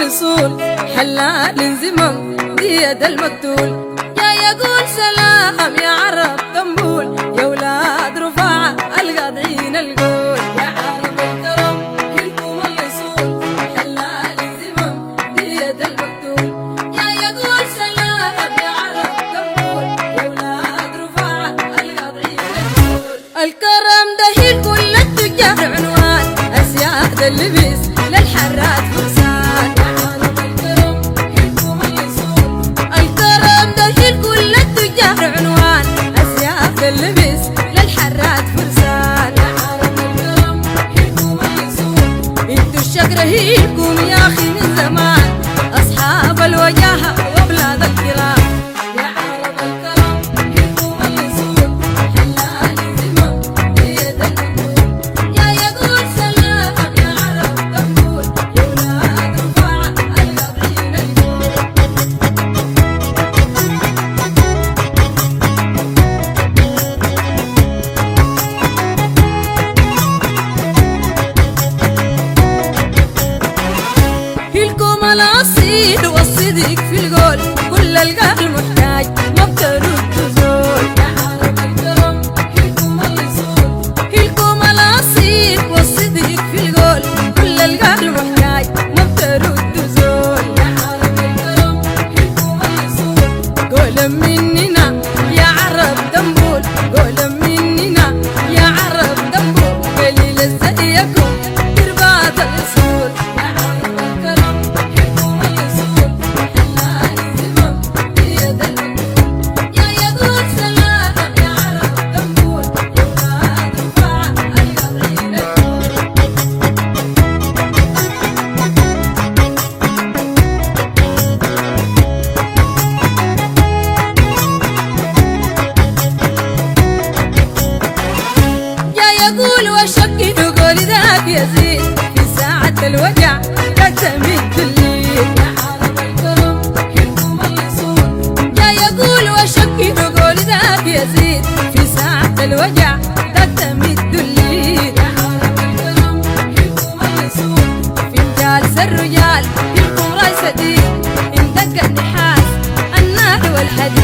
يصول حلال زمم ديد المقتول يا يقول سلام يا عرب طنبول يا ولاد رفاعة القاطعين القول يا عرب الكرم هلكم اليصول حلال زمم ديد المقتول يا يقول سلام يا عرب طنبول يا ولاد رفاعة القاطعين القول الكرم ده هي كل التجار عنوان أسياد اللبس للحرات فرسان يا عالم الكرم هلكم اليسون الكرم ده هي كل التجار عنوان أسياد اللبس للحرات فرسان يا عالم الكرم هلكم اليسون انتو الشجرة هيلكم يا أخي من زمان أصحاب الوجاهة وأولاد الكرام يا عالم الكرم هلكم اليسون حلال زمام بيد المنون يا يقول سلام يا عرب تقول يا ولاد رفاعة القاطعين القول هلكم الاصيل والصديق في القول كل القلب محتاج ما بترد زول يا عرب الكرم هلكم اليسون هلكم الاصيل والصديق في القول كل القلب محتاج ما بترد زول يا عرب الكرم هلكم اليسون قولا مننا يا عرب دنبول قولا مننا يا عرب دنبول قليل زيكم دربات الأصول يا عرب الكرم هلكم اليسون حلال زمام بيد المنون يا يقول سلام يا عرب دنبول يا ولاد رفاعة القاطعين القول يا يقول وشكي قول ذاك يزيد في ساعة الوجع كتمد الليل يا عالم الكرم هلكم اليسون يا يقول وشكي قول ذاك يزيد في ساعة الوجع كتمد الليل يا عالم الكرم هلكم اليسون في جالس الرجال هلكم راي سديد ان دق النحاس النار والحديد